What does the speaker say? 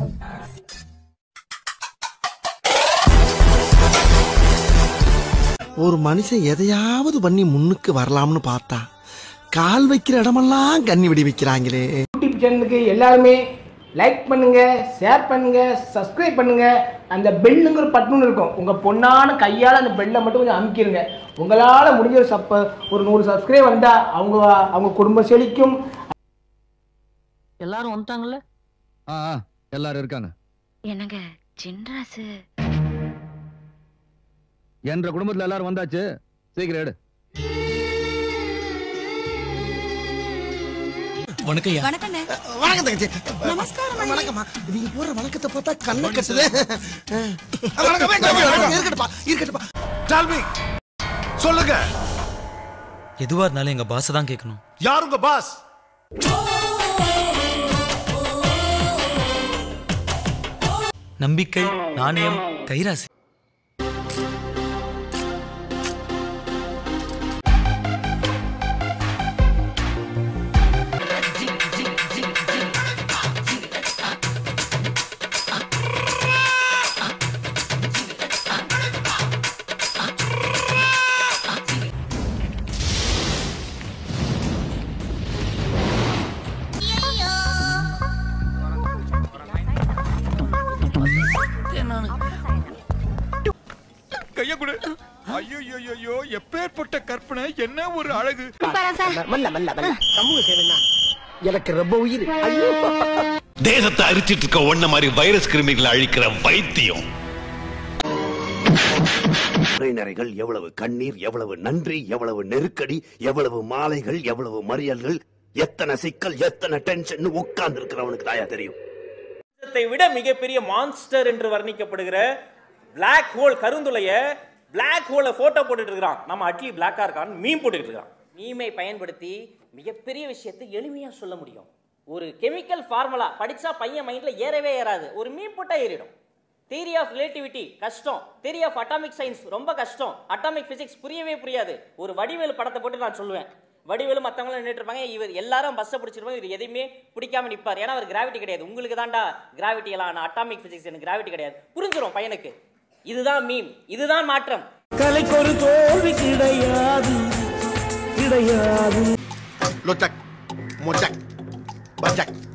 ஒரு மனுஷன் எதையாவது பண்ணி முன்னுக்கு வரலாம்னு பார்த்தா கால் வைக்கிற இடமெல்லாம் கண்ணி வெடி வைக்கிறாங்களே யூடியூப் சேனலுக்கு எல்லாருமே லைக் பண்ணுங்க ஷேர் பண்ணுங்க சப்ஸ்கிரைப் பண்ணுங்க அந்த பெல்லுங்கிற பட்டுன்னு இருக்கும் உங்க பொண்ணான கையால் அந்த பெல்லை மட்டும் கொஞ்சம் அமுக்கிடுங்க உங்களால முடிஞ்ச ஒரு சப்ப ஒரு நூறு சப்ஸ்கிரைப் வந்தா அவங்க அவங்க குடும்பம் செழிக்கும் எல்லாரும் வந்துட்டாங்கல்ல ஆ ஆ, எல்லாரும் இருக்காங்க என்னங்க சின்ராசு என்ற குடும்பத்துல எல்லாரும் வந்தாச்சு சீக்கிரம் எடு வணக்கம் வணக்கண்ணே வணக்கம் தங்கச்சி நமஸ்காரம் வணக்கம்மா நீங்க போற வணக்கத்தை பார்த்தா கண்ணு கட்டுது இருக்கட்டுப்பா இருக்கட்டுப்பா டால்மி சொல்லுங்க எதுவா இருந்தாலும் எங்க பாஸ் தான் கேட்கணும் யார் உங்க பாஸ் நம்பிக்கை நாணயம் கைராசி கைய கொடு ஐயோ ஐயோ எப்பேற்பட்ட கற்பனை என்ன ஒரு அழகு மல்ல மல்ல மல்ல சமூக சேவைனா எனக்கு ரொம்ப உயிர் ஐயோ தேசத்தை அரிச்சிட்டு இருக்க ஒன்ன மாதிரி வைரஸ் கிருமிகளை அழிக்கிற வைத்தியம் உரைநறைகள் எவ்வளவு கண்ணீர் எவ்வளவு நன்றி எவ்வளவு நெருக்கடி எவ்வளவு மாலைகள் எவ்வளவு மறியல்கள் எத்தனை சிக்கல் எத்தனை டென்ஷன் உட்கார்ந்து இருக்கிறவனுக்கு தாயா தெரியும் இதை விட மிகப்பெரிய மான்ஸ்டர் என்று வர்ணிக்கப்படுகிற Black ஹோல் கருந்துளைய Black ஹோலை போட்டோ போட்டுட்டு இருக்கிறான் நம்ம அட்லி பிளாக்கா இருக்கான்னு மீன் போட்டுட்டு இருக்கான் மீமை பயன்படுத்தி மிகப்பெரிய விஷயத்தை எளிமையா சொல்ல முடியும் ஒரு கெமிக்கல் ஃபார்முலா படிச்சா பையன் மைண்ட்ல ஏறவே ஏறாது ஒரு மீன் போட்டா ஏறிடும் தியரி ஆஃப் ரிலேட்டிவிட்டி கஷ்டம் தியரி ஆஃப் அட்டாமிக் சயின்ஸ் ரொம்ப கஷ்டம் அட்டாமிக் பிசிக்ஸ் புரியவே புரியாது ஒரு வடிவேலு படத்தை போட்டு நான் சொல்லுவேன் வடிவேலு மற்றவங்களும் நின்றுட்டு இருப்பாங்க இவர் எல்லாரும் பஸ்ஸை பிடிச்சிருப்பாங்க இவர் எதையுமே பிடிக்காம நிற்பார் ஏன்னா அவர் கிராவிட்டி கிடையாது உங்களுக்கு தான்டா கிராவிட்டி எல்லாம் நான் அட்டாமிக் பிசிக்ஸ் எனக்கு கிராவிட்டி கிடையாது புரிஞ்சிரும் பையனுக்கு இதுதான் மீம் இதுதான் மாற்றம் கலைக்கு ஒரு தோல்வி கிடையாது கிடையாது லொச்சக் மொச்சக் பச்சக்